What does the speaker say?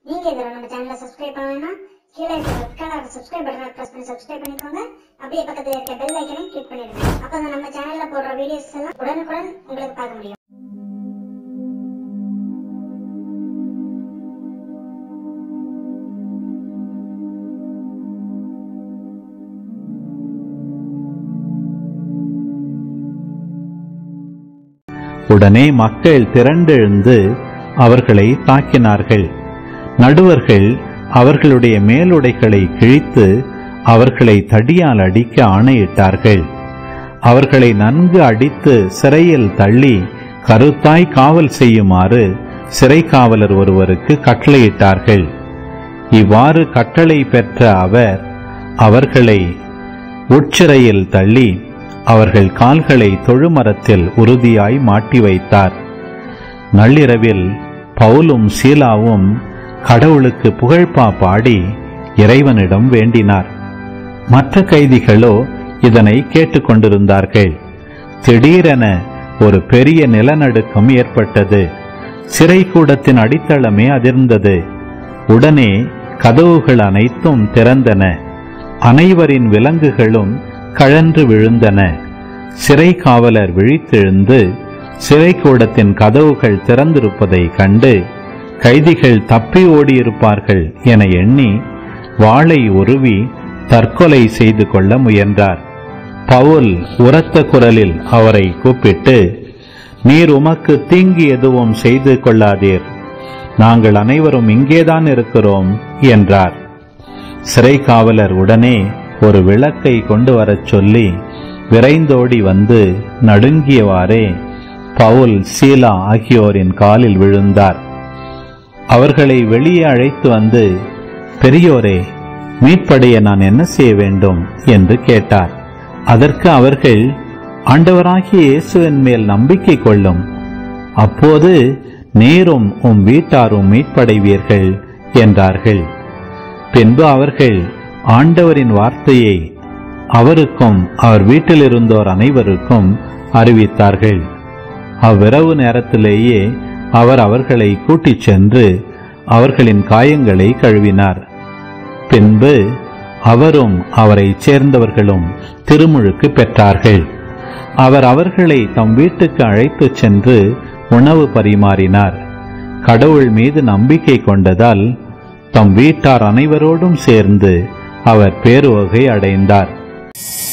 நீங்க இதுல நம்ம சேனலை சப்ஸ்கிரைப் பண்ணலைன்னா கீழே இருக்க ரெட் கலர் சப்ஸ்கிரைப் பட்டனை பிரஸ் பண்ணி சப்ஸ்கிரைப் பண்ணிக்கோங்க அப்படியே பக்கத்துல இருக்க பெல் ஐக்கனையும் கிளிக் பண்ணிடுங்க அப்பதான் நம்ம சேனல்ல போடுற வீடியோஸ் எல்லாம் உடனுக்குடன் உங்களுக்கு பார்க்க முடியும் உடனே மக்கள் திரண்டெழுந்து அவர்களை தாக்கினார்கள் நடுவர்கள் அவர்களுடைய மேலுடைகளை கிழித்து அவர்களை தடியால் அடிக்க ஆணையிட்டார்கள் அவர்களை நன்கு அடித்து சிறையில் தள்ளி கருத்தாய் காவல் செய்யுமாறு சிறை காவலர் ஒருவருக்கு கட்டளையிட்டார்கள் இவ்வாறு கட்டளை பெற்ற அவர் அவர்களை உட்சிறையில் தள்ளி அவர்கள் கால்களை தொழுமரத்தில் உறுதியாய் மாட்டி வைத்தார் நள்ளிரவில் பவுலும் சீலாவும் கடவுளுக்கு புகழ்பா பாடி இறைவனிடம் வேண்டினார் மற்ற கைதிகளோ இதனை கேட்டுக்கொண்டிருந்தார்கள் திடீரென ஒரு பெரிய நிலநடுக்கம் ஏற்பட்டது சிறைக்கூடத்தின் அடித்தளமே அதிர்ந்தது உடனே கதவுகள் அனைத்தும் திறந்தன அனைவரின் விலங்குகளும் கழன்று விழுந்தன சிறை காவலர் விழித்தெழுந்து சிறைக்கூடத்தின் கதவுகள் திறந்திருப்பதை கண்டு கைதிகள் தப்பி ஓடியிருப்பார்கள் என எண்ணி வாளை உருவி தற்கொலை செய்து கொள்ள முயன்றார் பவுல் உரத்த குரலில் அவரை கூப்பிட்டு நீர் உமக்கு தீங்கு எதுவும் செய்து கொள்ளாதீர் நாங்கள் அனைவரும் இங்கேதான் இருக்கிறோம் என்றார் சிறை காவலர் உடனே ஒரு விளக்கை கொண்டு வரச் சொல்லி விரைந்தோடி வந்து நடுங்கியவாறே பவுல் சீலா ஆகியோரின் காலில் விழுந்தார் அவர்களை வெளியே அழைத்து வந்து பெரியோரே மீட்படைய நான் என்ன செய்ய வேண்டும் என்று கேட்டார் அதற்கு அவர்கள் ஆண்டவராகிய இயேசுவின் மேல் நம்பிக்கை கொள்ளும் அப்போது நீரும் உம் வீட்டாரும் மீட்படைவீர்கள் என்றார்கள் பின்பு அவர்கள் ஆண்டவரின் வார்த்தையை அவருக்கும் அவர் வீட்டில் இருந்தோர் அனைவருக்கும் அறிவித்தார்கள் அவ்விரவு நேரத்திலேயே அவர் அவர்களை கூட்டிச் சென்று அவர்களின் காயங்களை கழுவினார் பின்பு அவரும் அவரைச் சேர்ந்தவர்களும் திருமுழுக்கு பெற்றார்கள் அவர் அவர்களை தம் வீட்டுக்கு அழைத்துச் சென்று உணவு பரிமாறினார் கடவுள் மீது நம்பிக்கை கொண்டதால் தம் வீட்டார் அனைவரோடும் சேர்ந்து அவர் பேருவகை அடைந்தார்